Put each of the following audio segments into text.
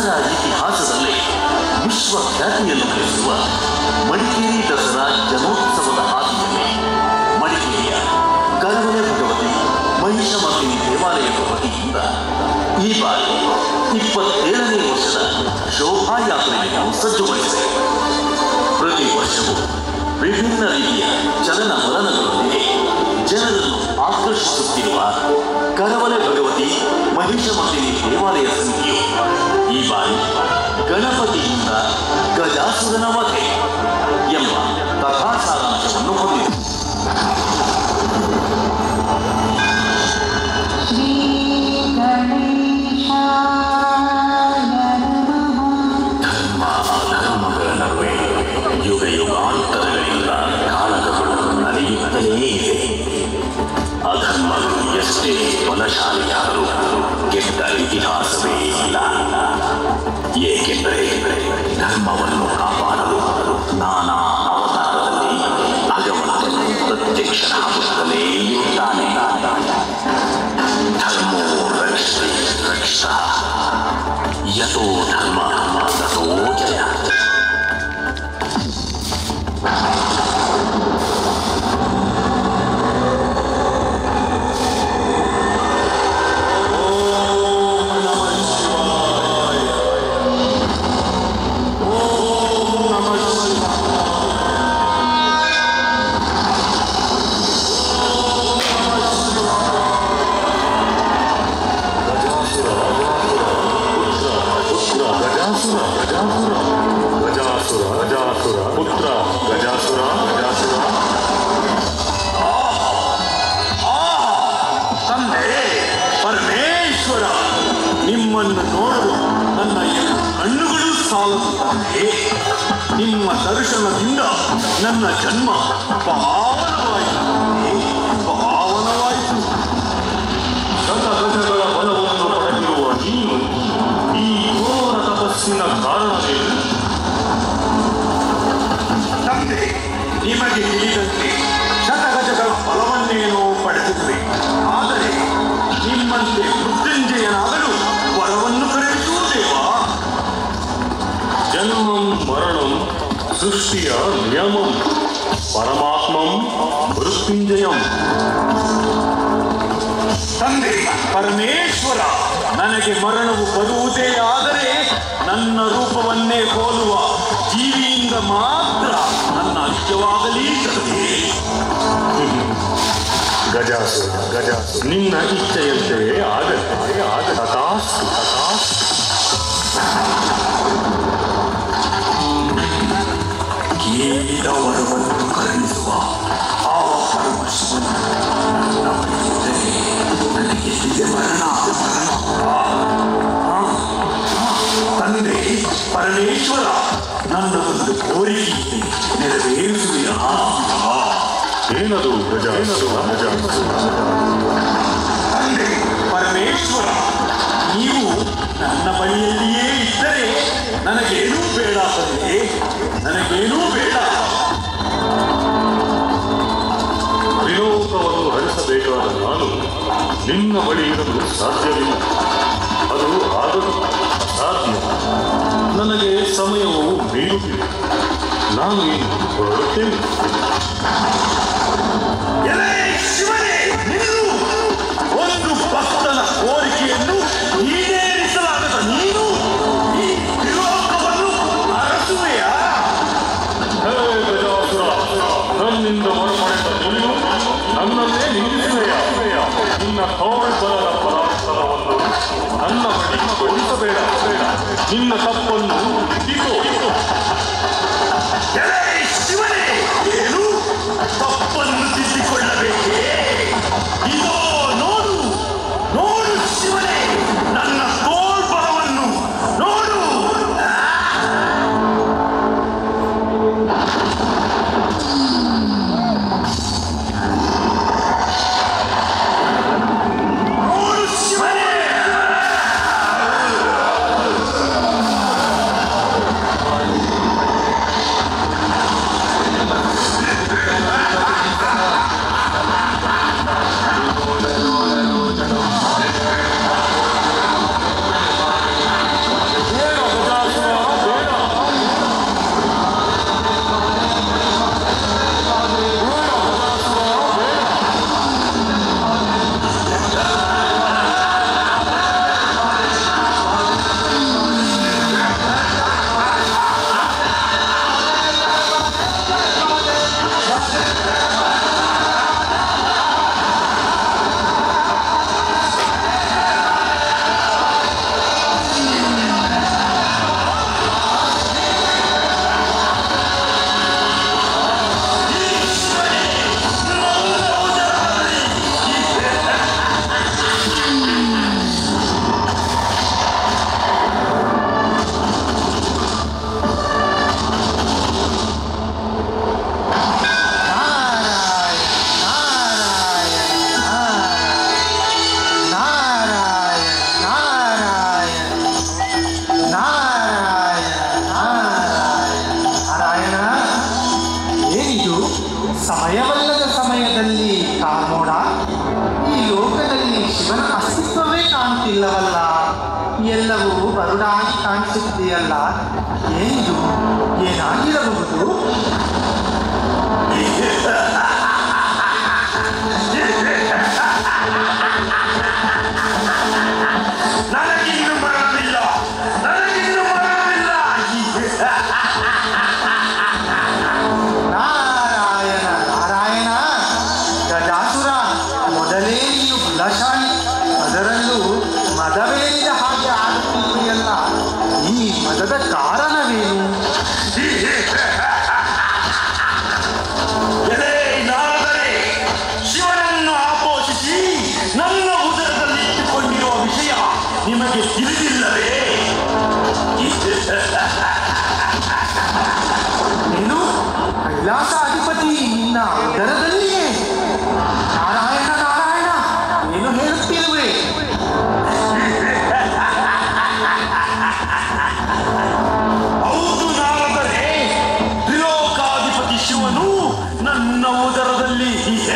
ದಸರಾ ಇತಿಹಾಸದಲ್ಲಿ ವಿಶ್ವಖ್ಯಾತಿಯನ್ನು ಗಳಿಸುವ ಮಡಿಕೇರಿ ದಸರಾ ಜನೋತ್ಸವದ ಹಾದಿಯಲ್ಲಿ ಮಡಿಕೇರಿಯ ಕರವಲೆ ಭಗವತಿ ಮಹಿಷಮರ್ದಿನಿ ದೇವಾಲಯದ ವತಿಯಿಂದ ಈ ಬಾರಿ ಇಪ್ಪತ್ತೇಳನೇ ವರ್ಷದ ಶೋಭಾಯಾತ್ರೆಯನ್ನು ಸಜ್ಜುಗೊಳಿಸಿದೆ ಪ್ರತಿ ವರ್ಷವೂ ವಿಭಿನ್ನ ರೀತಿಯ ಚಲನವಲನಗಳೊಂದಿಗೆ ಜನರನ್ನು ಆಕರ್ಷಿಸುತ್ತಿರುವ ಕರವಲೆ ಭಗವತಿ ಮಹಿಷಮರ್ದಿನಿ ದೇವಾಲಯ ಸಮಿತಿಯು ಈ ಬಾರಿ ಗಣಪತಿಯಿಂದ ಗಜಾಸುರನ ವಧೆ ಎಂಬ ಕಥಾಸಾರಾಂಶವನ್ನು ಹೊಂದಿದೆ श्री गणेशाय नमः ಧರ್ಮ ಅಧರ್ಮಗಳ ನಡುವೆ ಯುಗ ಯುಗಾಂತರಗಳಿಂದ ಕಾಳಗಗಳು ನಡೆಯುತ್ತಲೇ ಇದೆ ಅಧರ್ಮಗಳು ಎಷ್ಟೇ ಬಲಶಾಲಿಯಾದರೂ ಗೆದ್ದ ಇತಿಹಾಸವೇ ಇಲ್ಲ ಏಕೆಂದರೆ ಧರ್ಮವನ್ನು ಕಾಪಾಡಲು ನಾನಾ ಅವತಾರದಲ್ಲಿ ಭಗವಂತನು ಪ್ರತ್ಯಕ್ಷನಾಗುತ್ತಲೇ ಇರುತ್ತಾನೆ ಧರ್ಮೋ ರಕ್ಷತೆ ರಕ್ಷ ಯಥೋ ಧರ್ಮ ತಥೋ ಜಯ ಪುತ್ರ ಗಜಾಸುರ ಗಜಾಸುರ ಗಜಾಸುರ ಗಜಾಸುರ ಪುತ್ರ ಗಜಾಸುರ ಗಜಾಸುರ ತಂದೆ ಪರಮೇಶ್ವರ ನಿಮ್ಮನ್ನು ನೋಡಲು ನನ್ನ ಎರಡು ಕಣ್ಣುಗಳು ಸಾಲದು ತಂದೆ ನಿಮ್ಮ ದರ್ಶನದಿಂದ ನನ್ನ ಜನ್ಮ ಪಾವನವಾಯಿತು ತಂದೆ, ಪಾವನವಾಯಿತು ಶತ ಗಜಗಳ ಬಲವನ್ನು ಪಡೆದಿರುವ ನೀನು ಈ ಘೋರ ತಪಸ್ಸಿನ ಕಾರಣವೇನು ತಂದೆ ನಿಮಗೆ ತಿಳಿದಂತೆ ಶತಗಜಗಳ ಫಲವನ್ನೇನೋ ಪಡೆದಿರುವೆ ಆದರೆ ನಿಮ್ಮಂತೆ ಮೃತ್ಯುಂಜಯನಾಗಲು ವರವನ್ನು ಕರೆಯಿತು ದೇವಾ ಜನ್ಮಂ ಮರಣಂ ಸೃಷ್ಟಿಯ ನಿಯಮಂ ಪರಮಾತ್ಮಂ ಮೃತ್ಯುಂಜಯಂ ತಂದೆ ಪರಮೇಶ್ವರ ನನಗೆ ಮರಣವು ಬರುವುದೇ ಆದರೆ ನನ್ನ ರೂಪವನ್ನೇ ಹೋಲುವ ಜೀವಿಯಿಂದ ಮಾತ್ರ ನನ್ನ ಅಂತ್ಯವಾಗಲಿ ತಂದೆ ಗಜಾಸುರ ಗಜಾಸುರ ನಿನ್ನ ಇಚ್ಛೆಯಂತೆಯೇ ಆಗತ್ತೆ ಆಗ ತಥಾಸ್ತು ತಥಾಸ್ತು ಕೇಳಿದ ವರವನ್ನು ಕರುಣಿಸುವ ಆ ಪರಮಶಿವನು ನನ್ನ ಬಳಿಯಿದ್ದರೆ ನನಗೆ ಇದೆ ಮರಣ ಆ, ಆ, ಆ, ತಂದೆ ಪರಮೇಶ್ವರ ನನ್ನ ಒಂದು ಕೋರಿಕೆ ನೆರವೇರಿಸುವಿರಾ ಏನದು ಗಜಾಸುರ ಗಜಾಸುರ ತಂದೆ ಪರಮೇಶ್ವರ ನೀವು ನನ್ನ ಬಳಿಯಲ್ಲಿಯೇ ಇದ್ದರೆ ನನಗೇನೂ ಬೇಡ ತಂದೆ ನನಗೇನೂ ಬೇಡ ತ್ರಿಲೋಕವನ್ನು ಹರಿಸಬೇಕಾದ ನಾನು ನಿನ್ನ ಬಳಿ ಇರಲು ಸಾಧ್ಯವಿಲ್ಲ ಅದು ಆಗದು ಸಾಧ್ಯ ನನಗೆ ಸಮಯವು ಮೀರುತ್ತಿದೆ ನಾನು ಏನು ಹೊರಡುತ್ತೇನೆ ಎಲೇ ಶಿವನೇ ನಿಲ್ಲು ಒಂದು ಭಕ್ತನ ಕೋರಿಕೆಯನ್ನು ಈಡೇರಿಸಲಾಗದ ನೀನು ಈ ತ್ರಿಲೋಕವನ್ನು ಅರಸುವೆಯಾ ಹೇ ಗಜಾಸುರ ನನ್ನಿಂದ ಹೊರಪಡೆದ ನೀನು ನನ್ನನ್ನೇ ನಿಂದಿಸುವೆಯ ನಿನ್ನ ತೋಳ್ಬಲದ ಪರಾಕ್ರಮವನ್ನು ನನ್ನ ಬಳಿ ಕೊಡಿಸಬೇಡ ಬೇಡ ನಿನ್ನ ತಪ್ಪನ್ನು ತಿದ್ದೋ ಎಲೇ ಶಿವನೇ ಏನು ತಪ್ಪನ್ನು ತಿದ್ದಿಕೊಳ್ಳಬೇಕೇ ಇದೋ ನೋಡು ನೋಡು ಶಿವನೇ ನನ್ನ ತೋಳ್ಬಲವನ್ನು ನೋಡು ನೋಡು ಶಿವನೇ ಇಲ್ಲವಲ್ಲ ಎಲ್ಲವೂ ಬರುಡಾಗಿ ಕಾಣಿಸುತ್ತಿದೆಯಲ್ಲ ಏನಿದು ಏನಾಗಿರಬಹುದು ನನಗಿನ್ನು ಮರಣವಿಲ್ಲ ನನಗಿನ್ನು ಮರಣವಿಲ್ಲ ನಾರಾಯಣ ನಾರಾಯಣ ಗಜಾಸುರ ಮೊದಲೇ ನೀನು ಬಲಶಾಲಿ ಅದರಲ್ಲೂ ಮದವೇರಿದ ಹಾಗೆ ಆಡುತ್ತಿದೆಯಲ್ಲ ಈ ಮದದ ಕಾರಣವೇನು ಎಲೆ ನಾರದರೆ ಶಿವನನ್ನು ಆಪೋಷಿಸಿ ನನ್ನ ಉದರದಲ್ಲಿ ಇಟ್ಟುಕೊಂಡಿರುವ ವಿಷಯ ನಿಮಗೆ ತಿಳಿದಿಲ್ಲವೇ ನೀನು ಕೈಲಾಸ ಅಧಿಪತಿ ನಿನ್ನ ಉದರದಲ್ಲಿಯೇ ನಾರಾಯಣ ನಾರಾಯಣ ಏನು ಹೇಳುತ್ತಿರುವೆ ಹೌದು ನಾರದರೆ ತ್ರಿಲೋಕಾಧಿಪತಿ ಶಿವನು ನನ್ನ ಉದರದಲ್ಲಿ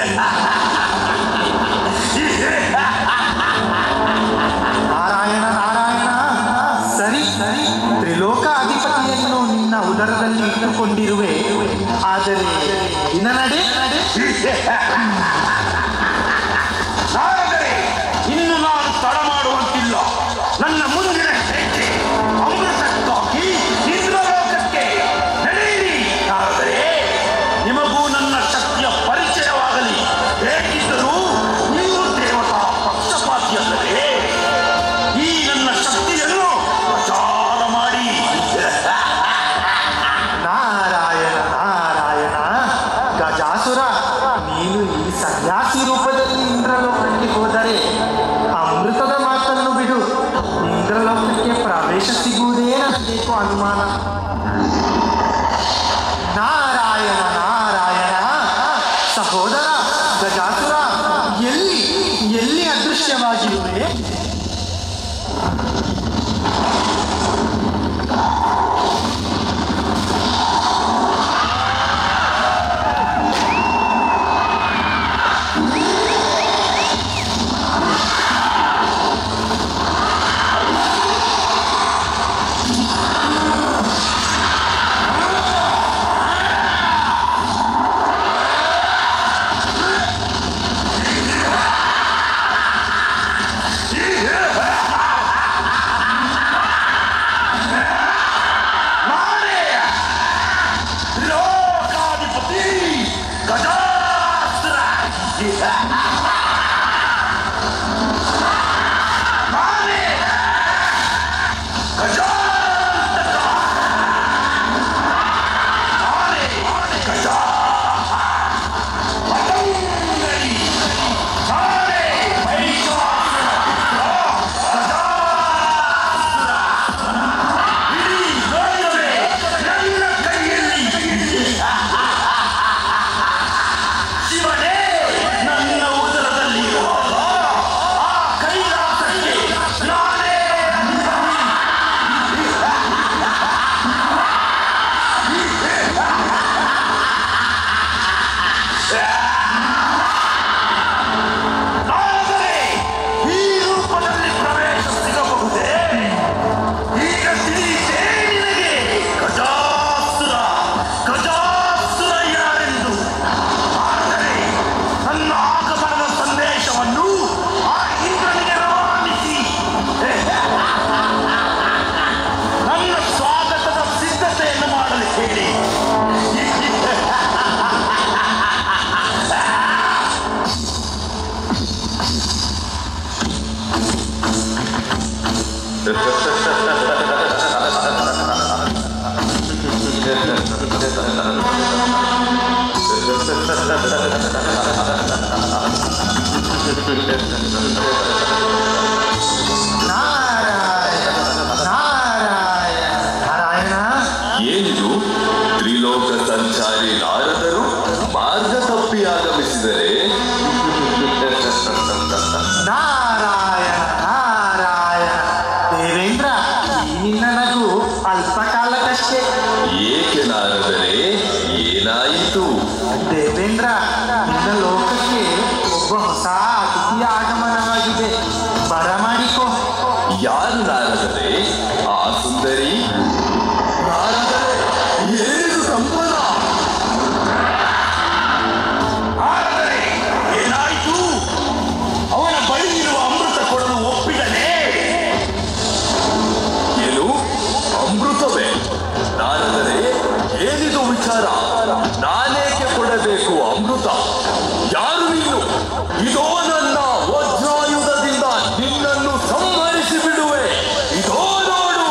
ನಾರಾಯಣ ನಾರಾಯಣ ಸರಿ ಸರಿ ತ್ರಿಲೋಕ ಅಧಿಪತಿಯನ್ನು ನಿನ್ನ ಉದರದಲ್ಲಿ ಇಟ್ಟುಕೊಂಡಿರುವೆ ಆದರೆ ದಿನ ನಡೆ ನಡೆ ನಾರದರೆ ಇನ್ನು ನಾನು ತಡ ಮಾಡುವಂತಿಲ್ಲ ನನ್ನ ಮುಂದಿನ ಹೆಜ್ಜೆ ಅಮೃತಕ್ಕಾಗಿ ಇಂದ್ರಲೋಕಕ್ಕೆ ನಡೆಯಿರಿ ನಾರದರೆ ನಿಮಗೂ ನನ್ನ ಶಕ್ತಿಯ ಪರಿಚಯವಾಗಲಿ ಹೇಗಿದ್ದರೂ ನೀವು ದೇವತಾ ಪಕ್ಷಪಾತಿಯಲ್ಲವೇ ಈ ನನ್ನ ಶಕ್ತಿಯನ್ನು ಪ್ರಚಾರ ಮಾಡಿ ನಾರಾಯಣ ನಾರಾಯಣ ಗಜಾಸುರ ನೀನು ಈ ಸನ್ಯಾಸಿ ರೂಪದಲ್ಲಿ ಇಂದ್ರಲೋಕಕ್ಕೆ ಹೋದರೆ ಅಮೃತದ ಮಾತನ್ನು ಬಿಡು ಇಂದ್ರಲೋಕಕ್ಕೆ ಪ್ರವೇಶ ಸಿಗುವುದೇ ನನಗೇಕೋ ಅನುಮಾನ ನಾರಾಯಣ ನಾರಾಯಣ ಸಹೋದರ ಗಜಾಸುರ ಎಲ್ಲಿ ಎಲ್ಲಿ ಅದೃಶ್ಯವಾಗಿರುವೆ ನಾನೇ ಲೋಕಾಧಿಪತಿ ಗಜಾಸುರ ನಾನೇ ಗಜಾಂತಕ ನಾನೇ ಗಜ ಪತಂಗೈ ನಾನೇ ಮಹಿಷಾಸುರ ಗಜಾಸುರ ಇಡೀ ಲೋಕವೇ ನನ್ನ ಕೈಯಲ್ಲಿ ಶಿವನೇ ನನ್ನ ಉದರದಲ್ಲಿ ಇರುವಾಗ ಆ ಕೈಲಾಸಕ್ಕೆ ನಾನೇ ಅಧಿಪತಿ. ಆದರೆ ಈ ರೂಪದಲ್ಲಿ ಪ್ರವೇಶ ಸಿಗಬಹುದೇ ಈಗ ತಿಳಿಯಿತೇ ನಿನಗೆ ಗಜಾಸುರ ಗಜಾಸುರ ಯಾರೆಂದು ಆದರೆ ನನ್ನ ಆಗಮನದ ಸಂದೇಶವನ್ನು ಆ ಇಂದ್ರನಿಗೆ ರವಾನಿಸಿ ನನ್ನ ಸ್ವಾಗತದ ಸಿದ್ಧತೆಯನ್ನು ಮಾಡಲು ಹೇಳಿ ನಾರಾಯಣ ನಾರಾಯಣ ನಾರಾಯಣ ಏನಿದು ತ್ರಿಲೋಕ ಸಂಚಾರಿ ನಾರದರು ಮಾರ್ಗ ತಪ್ಪಿ ಆಗಮಿಸಿದರೆ ನಾರಾಯಣ ನಾರಾಯಣ ದೇವೇಂದ್ರ ಈ ನಿನ್ನ ನಗು ಅಲ್ಪ ಕಾಲಕ್ಕಷ್ಟೇ ಏಕೆ ನಾರದರೆ ಏನಾಯಿತು ದೇವೇಂದ್ರ ನಿನ್ನ ಲೋಕಕ್ಕೆ ಒಬ್ಬ ಹೊಸ ಅತಿಥಿಯ ಆಗಮನವಾಗಿದೆ ಯಾರು ನಾರದರೆ ಆ ಸುಂದರಿ ನಾರದರೆ ಏನು ಸಂಪದ ಆದರೆ ಏನಾಯಿತು ಅವನ ಬಳಿ ಇರುವ ಅಮೃತ ಕೊಡಲು ಒಪ್ಪಿದನೇ ಏನು ಅಮೃತವೇ ನಾರದರೆ ಏನಿದು ವಿಚಾರ ನಾನೇಕೆ ಕೊಡಬೇಕು ಅಮೃತ ಯಾರು ನೀನು ಇದೋ ನನ್ನ ವಜ್ರಾಯುಧದಿಂದ ನಿನ್ನನ್ನು ಸಂಹರಿಸಿ ಬಿಡುವೆ ಇದೋ ನೋಡು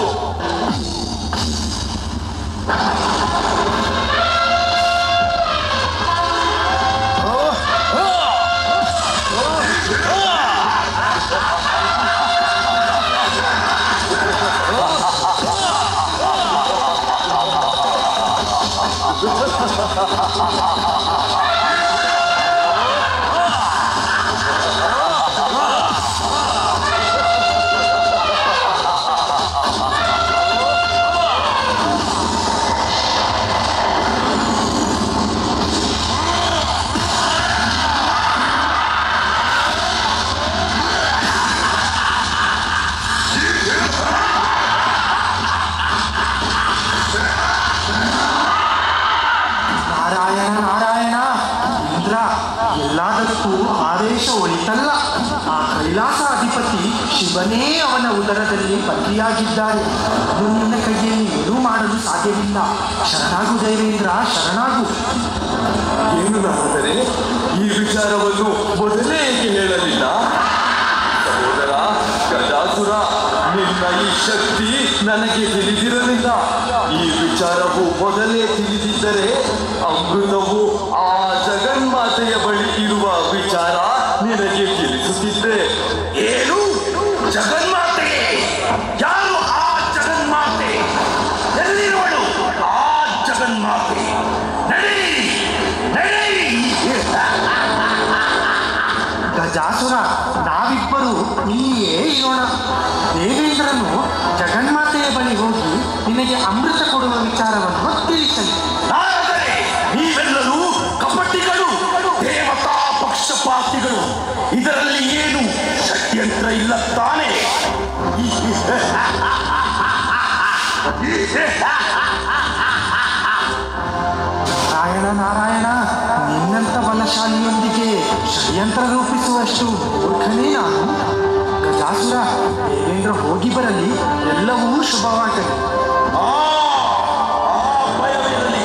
ನಾರಾಯಣ ನಾರಾಯಣ ಇಂದ್ರ ಎಲ್ಲದಕ್ಕೂ ಆದೇಶ ಒಳಿತಲ್ಲ ಆ ಕೈಲಾಸ ಅಧಿಪತಿ ಶಿವನೇ ಅವನ ಉದರದಲ್ಲಿ ಪತಿಯಾಗಿದ್ದಾರೆ ಅದು ನಿನ್ನ ಕೈಯಲ್ಲಿ ಏನೂ ಮಾಡಲು ಸಾಧ್ಯವಿಲ್ಲ ಶರಣಾಗು ದೇವೇಂದ್ರ ಶರಣಾಗು ಏನು ನಾರದರೆ ಈ ವಿಚಾರವನ್ನು ಮೊದಲೇ ಏಕೆ ಹೇಳಲಿಲ್ಲ ಸಹೋದರ ಗಜಾಸುರ ನಿನ್ನ ಈ ಶಕ್ತಿ ನನಗೆ ತಿಳಿದಿರಲಿಲ್ಲ ಈ ವಿಚಾರವು ಮೊದಲೇ ತಿಳಿದಿದ್ದರೆ ಅಮೃತವು ಆ ಜಗನ್ಮಾತೆಯ ಬಳಿ ಇರುವ ವಿಚಾರ ನಿನಗೆ ತಿಳಿಸುತ್ತಿದ್ದೆ ಏನು ಜಗನ್ಮಾತೆಗೆ ಯಾರು ಆ ಜಗನ್ಮಾತೆ ಎಲ್ಲಿರುವಳು ಆ ಜಗನ್ಮಾತೆ ನಡಿ ನಡಿ ಗಜಾಸುರ ನಾವಿಬ್ಬರು ಇಲ್ಲಿಯೇ ಇರೋಣ ದೇವೇಂದ್ರನು ಜಗನ್ಮಾತೆಯ ಬಳಿ ಹೋಗಿ ನಿನಗೆ ಅಮೃತ ಕೊಡುವ ವಿಚಾರವನ್ನು ತಿಳಿಸಲಿ ನಾರದರೆ ನೀವೆಲ್ಲರೂ ಕಪಟಿಗಳು ದೇವತಾ ಪಕ್ಷಪಾತಿಗಳು ಇದರಲ್ಲಿ ಏನು ಷಡ್ಯಂತ್ರ ಇಲ್ಲ ತಾನೇ ನಾರಾಯಣ ನಾರಾಯಣ ನಿನ್ನಂಥ ಬಲಶಾಲಿಯೊಂದಿಗೆ ಷಡ್ಯಂತ್ರ ರೂಪಿಸುವಷ್ಟು ಮೂರ್ಖನೇ ನಾನು ಗಜಾಸುರ ದೇವೇಂದ್ರ ಹೋಗಿ ಬರಲಿ ಎಲ್ಲವೂ ಶುಭವಾಗಲಿ ಆ ಆ ಭಯವಿರಲಿ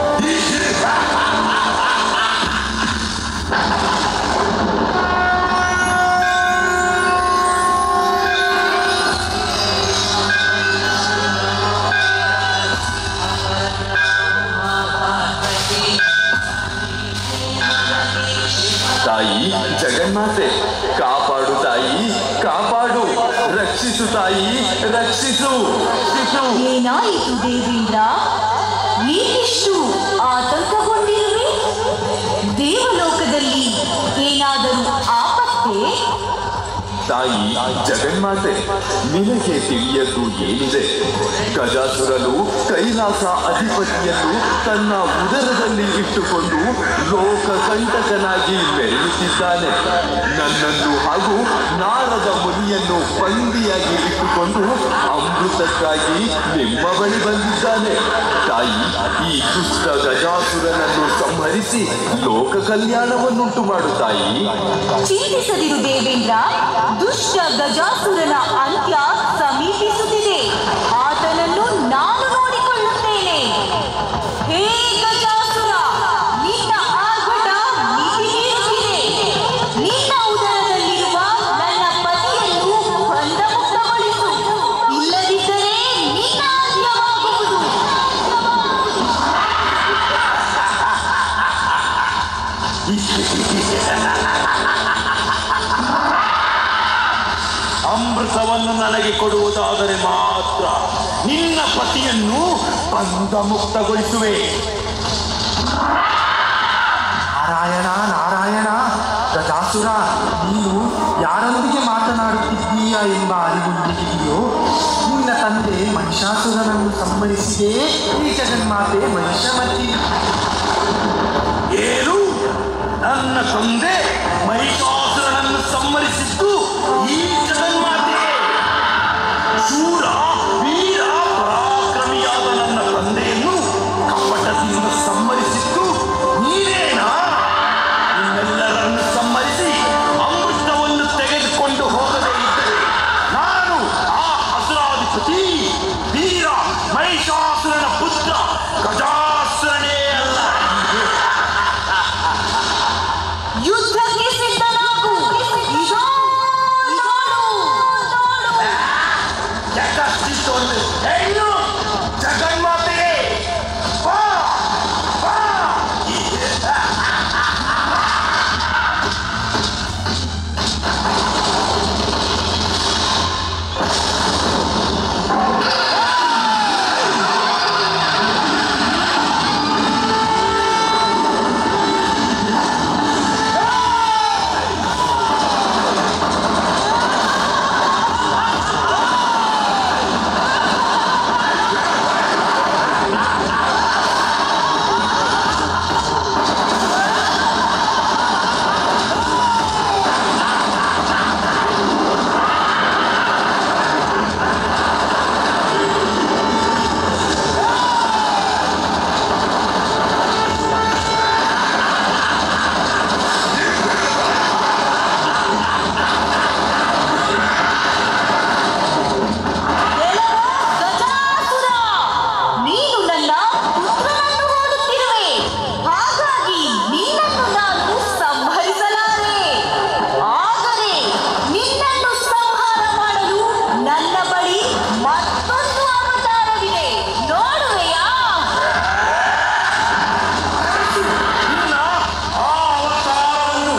ತಾಯಿ ಜಗನ್ಮಾತೆ ಕಾಪಾಡು ತಾಯಿ ಕಾಪಾಡು ರಕ್ಷಿಸು ತಾಯಿ ರಕ್ಷಿಸು ರಕ್ಷಿಸು ಏನಾಯಿತು ದೇವೇಂದ್ರ ನೀನಿಷ್ಟು ಆತಂಕಗೊಂಡಿರುವೆ ದೇವಲೋಕದಲ್ಲಿ ಏನಾದರೂ ಆಪತ್ತೆ ತಾಯಿ ಜಗನ್ಮಾತೆ ನಿನಗೆ ತಿಳಿಯದ್ದು ಏನಿದೆ ಗಜಾಸುರನು ಕೈಲಾಸ ಅಧಿಪತಿಯನ್ನು ತನ್ನ ಉದರದಲ್ಲಿ ಇಟ್ಟುಕೊಂಡು ಲೋಕ ಕಂಟಕನಾಗಿ ಮೆರೆಯುತ್ತಿದ್ದಾನೆ ನನ್ನನ್ನು ಹಾಗೂ ನಾರದ ಮುನಿಯನ್ನು ಬಂದಿಯಾಗಿ ಇಟ್ಟುಕೊಂಡು ಅಮೃತಕ್ಕಾಗಿ ನಿಮ್ಮ ಬಳಿ ಬಂದಿದ್ದಾನೆ ತಾಯಿ ಈ ದುಷ್ಟ ಗಜಾಸುರನನ್ನು ಸಂಹರಿಸಿ ಲೋಕ ಕಲ್ಯಾಣವನ್ನುಂಟು ಮಾಡು ತಾಯಿ ಚಿಂತಿಸದಿರು ದೇವೇಂದ್ರ ದುಷ್ಟ ಗಜಾಸುರನ ಅಂತ್ಯ ಸಮೀಪಿಸುತ್ತಿದೆ ಆತನನ್ನು ನಾನು ನೋಡಿಕೊಳ್ಳುತ್ತೇನೆ ಹೇ ಗಜಾಸುರ ನಿನ್ನ ಆರ್ಭಟ ಮಿತಿ ಮೀರುತ್ತಿದೆ ನಿನ್ನ ಉದರದಲ್ಲಿರುವ ನನ್ನ ಪತಿಯನ್ನು ಬಂಧಮುಕ್ತಗೊಳಿಸು ಇಲ್ಲದಿದ್ದರೆ ನಿನ್ನ ಅಂತ್ಯವಾಗುವುದು ಅಮೃತವನ್ನು ನನಗೆ ಕೊಡುವುದಾದರೆ ಮಾತ್ರ ನಿನ್ನ ಪತಿಯನ್ನು ಬಂಧ ಮುಕ್ತಗೊಳಿಸುವೆ ನಾರಾಯಣ ನಾರಾಯಣ ಗಜಾಸುರ ನೀನು ಯಾರೊಂದಿಗೆ ಮಾತನಾಡುತ್ತಿದ್ದೀಯ ಎಂಬ ಅರಿವು ನಿನಗಿದೆಯೋ ನಿನ್ನ ತಂದೆ ಮಹಿಷಾಸುರನನ್ನು ಸಂಹರಿಸಿದೇ ಈ ಜಗನ್ಮಾತೆ ಮಹಿಷಮತಿ ಏನು ನನ್ನ ತಂದೆ ಮಹಿಷಾಸುರನನ್ನು ಸಂಹರಿಸಿದ್ದು ಈ ಜಗನ್ಮಾತೆ ರಕ್ಷಿಸೊಂದು ಹೆಣ್ಣು ಜಗನ್ಮಾತೆಯೇ ಬಾ ಬಾ ಗಜಾಸುರ ನೀನು ನನ್ನ ಪುತ್ರನನ್ನು ಹೋಲುತ್ತಿರುವೆ ಹಾಗಾಗಿ ನಿನ್ನನ್ನು ನಾನು ಸಂಹರಿಸಲಾರೆ ಆದರೆ ನಿನ್ನನ್ನು ಸಂಹಾರ ಮಾಡಲು ನನ್ನ ಬಳಿ ಮತ್ತೊಂದು ಅವತಾರವಿದೆ ನೋಡುವೆಯಾ ನಿನ್ನ ಆ ಅವತಾರವನ್ನು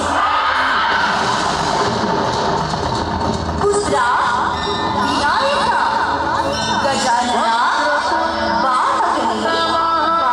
ಪುತ್ರ ವಿನಾಯಕ ಗಜಾನನ ಬಾ ಮಗನೇ ಬಾ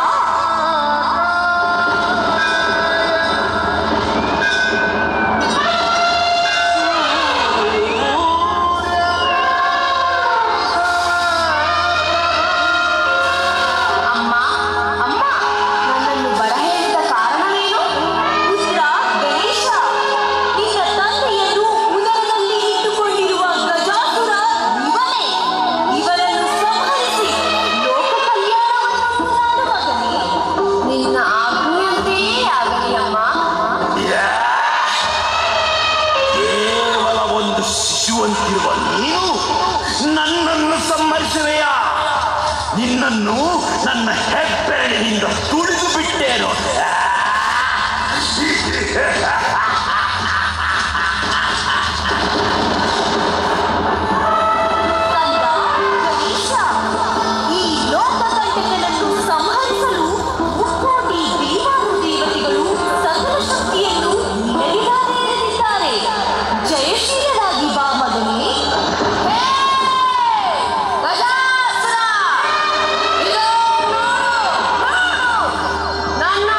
ಅಮ್ಮ ಅಮ್ಮ ನನ್ನನ್ನು ಬರ ಹೇಳಿದ ಕಾರಣವೇನು ಪುತ್ರ ಗಣೇಶ ನಿನ್ನ ತಂದೆಯನ್ನು ಉದರದಲ್ಲಿ ಇಟ್ಟುಕೊಂಡಿರುವ ಗಜಾಸುರ ಇವನೇ ಇವರನ್ನು ಸಂಹರಿಸಿ ಲೋಕ ಕಲ್ಯಾಣವನ್ನು ಮಾಡು ಮಗನೇ ನಿನ್ನ ಆಜ್ಞೆಯಂತೆಯೇ ಆಗಲಿ ಅಮ್ಮ ಕೇವಲ ಒಂದು ಶಿಶುವಂತಿರುವ ನೀನು ನನ್ನನ್ನು ಸಂಹರಿಸುವೆಯಾ ನಿನ್ನನ್ನು ನನ್ನ ಹೆಬ್ಬೆರಳಿನಿಂದ ತುಳಿದು ಬಿಟ್ಟೇನು ಕಂದ ಗಣೇಶ ಈ ಲೋಕಕಂಟಕನನ್ನು ಸಂಹರಿಸಲು ಮುಕ್ಕೋಟಿ ದೇವಾನು ದೇವತೆಗಳು ಸಕಲ ಶಕ್ತಿಯನ್ನು ನಿನಗಿದಾರೆ ಎರೆದಿದ್ದಾರೆ ಜಯಶೀಲರಾಗಿ ಬಾ ಮಗನೇ ಹೇ! ಗಜಾಸುರ! ಇದೋ ನೋಡು, ನೋಡು! ನನ್ನ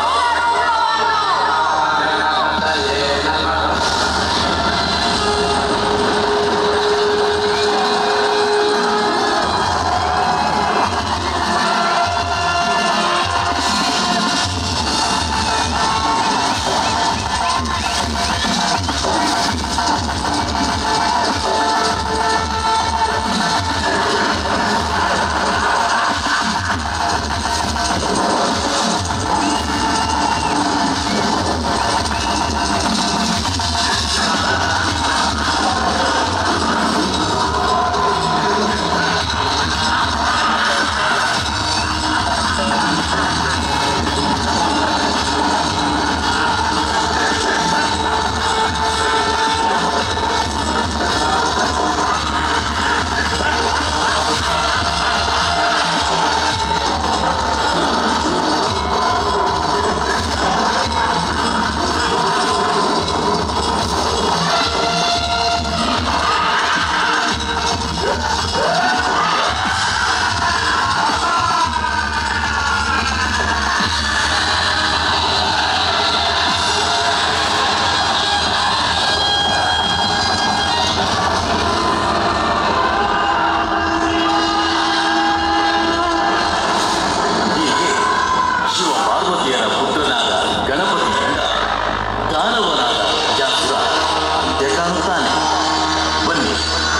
ಹೀಗೆ ಶಿವ ಪಾರ್ವತಿಯರ ಪುತ್ರನಾದ ಗಣಪತಿಯಿಂದ ದಾನವನಾದ ಜಾಸುರ ಅಂತ್ಯ ಕಾಣುತ್ತಾನೆ ಬನ್ನಿ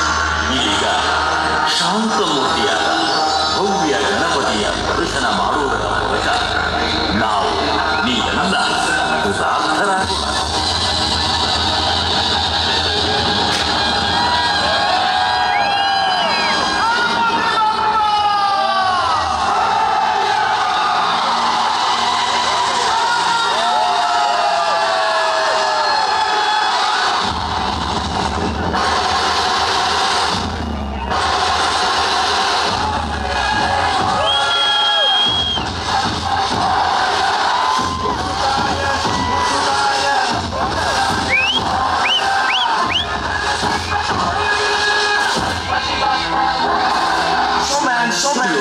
ಈಗ ಶಾಂತಮೂರ್ತಿಯಾದ ಭವ್ಯ ಗಣಪತಿಯ ದರ್ಶನ ಮಾಡುವುದರ ಮೂಲಕ ನಾವು ನೀವೆಲ್ಲ ಕೃತಾರ್ಥರಾಗೋಣ Gajasura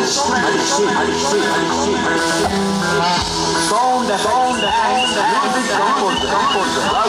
Sound, sound, and music composer, composer.